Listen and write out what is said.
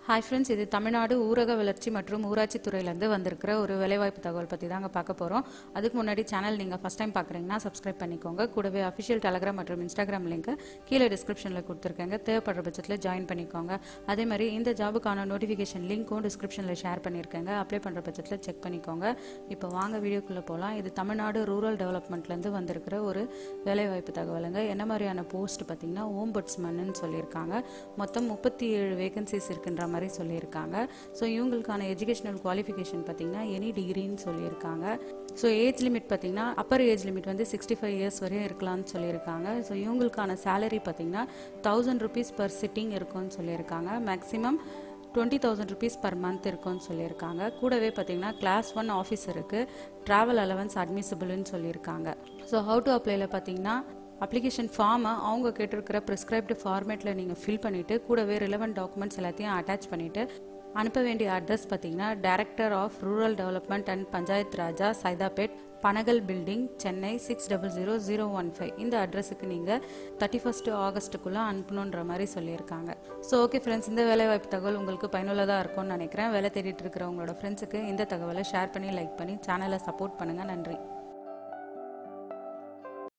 hi friends இது தமிழ்நாடு ஊரக வளர்ச்சி மற்றும் ஊராட்சி துறையிலேருந்து வந்திருக்கிற ஒரு வேலைவாய்ப்பு தகவல் பற்றி தாங்க பார்க்க போகிறோம் அதுக்கு முன்னாடி சேனல் நீங்கள் ஃபஸ்ட் டைம் பார்க்குறீங்கன்னா சப்ஸ்கிரைப் பண்ணிக்கோங்க கூடவே அஃபிஷியல் டெலகிராம் மற்றும் இன்ஸ்டாகிராம் லிங்க்கை கீழே டிஸ்கிரிப்ஷனில் கொடுத்துருக்கேங்க தேவைப்படுற பட்சத்தில் ஜாயின் பண்ணிக்கோங்க அதே மாதிரி இந்த ஜாபுக்கான நோட்டிஃபிகேஷன் லிங்க்கும் டிஸ்கிரிப்ஷனில் ஷேர் பண்ணியிருக்கேங்க அப்ளை பண்ணுற பட்சத்தில் செக் பண்ணிக்கோங்க இப்போ வாங்க வீடியோக்குள்ளே போகலாம் இது தமிழ்நாடு ரூரல் டெவலப்மெண்ட்லேருந்து வந்திருக்கிற ஒரு வேலைவாய்ப்பு தகவலுங்க என்ன மாதிரியான போஸ்ட் பார்த்தீங்கன்னா ஓம்பட்ஸ்மன்னு சொல்லியிருக்காங்க மொத்தம் முப்பத்தி ஏழு வேகன்சிஸ் இருக்கின்ற மாதிரி சொல்லியிருக்காங்க ஸோ இவங்களுக்கான எஜுகேஷனல் குவாலிஃபிகேஷன் பார்த்தீங்கன்னா எனி டிகிரின்னு சொல்லியிருக்காங்க ஸோ ஏஜ் லிமிட் பார்த்தீங்கன்னா அப்பர் ஏஜ் லிமிட் வந்து சிக்ஸ்டி ஃபைவ் இயர்ஸ் வரையும் இருக்கலாம்னு சொல்லியிருக்காங்க ஸோ இவங்களுக்கான சேலரி பார்த்தீங்கன்னா தௌசண்ட் ருபீஸ் பர் சிட்டிங் இருக்கும்னு சொல்லியிருக்காங்க maximum twenty thousand rupees per month இருக்கும்னு சொல்லியிருக்காங்க கூடவே பார்த்தீங்கன்னா கிளாஸ் ஒன் ஆஃபீஸ் இருக்குது ட்ராவல் அலவன்ஸ் அட்மிசபிள்னு சொல்லியிருக்காங்க ஸோ ஹவு டு அப்ளைல பார்த்தீங்கன்னா அப்ளிகேஷன் ஃபார்மை அவங்க கேட்டிருக்கிற ப்ரிஸ்கிரைப்டு ஃபார்மேட்டில் நீங்கள் ஃபில் பண்ணிவிட்டு கூடவே ரிலவெண்ட் டாக்குமெண்ட்ஸ் எல்லாத்தையும் அட்டாச் பண்ணிவிட்டு அனுப்ப வேண்டிய அட்ரஸ் பார்த்தீங்கன்னா director of rural development and panchayat Raj Saidapet Panagal building Chennai six double zero zero one five இந்த அட்ரஸுக்கு நீங்கள் தேர்ட்டி ஃபஸ்ட்டு ஆகஸ்ட்டுக்குள்ளே அனுப்பணுன்ற மாதிரி சொல்லியிருக்காங்க ஸோ ஓகே ஃப்ரெண்ட்ஸ் இந்த வேலைவாய்ப்பு தகவல் உங்களுக்கு பயனுள்ளதாக இருக்கும்னு நினைக்கிறேன் வேலை தேடிட்டு இருக்கிற உங்களோட ஃப்ரெண்ட்ஸுக்கு இந்த தகவலை ஷேர் பண்ணி லைக் பண்ணி சேனலை சப்போர்ட் பண்ணுங்கள் நன்றி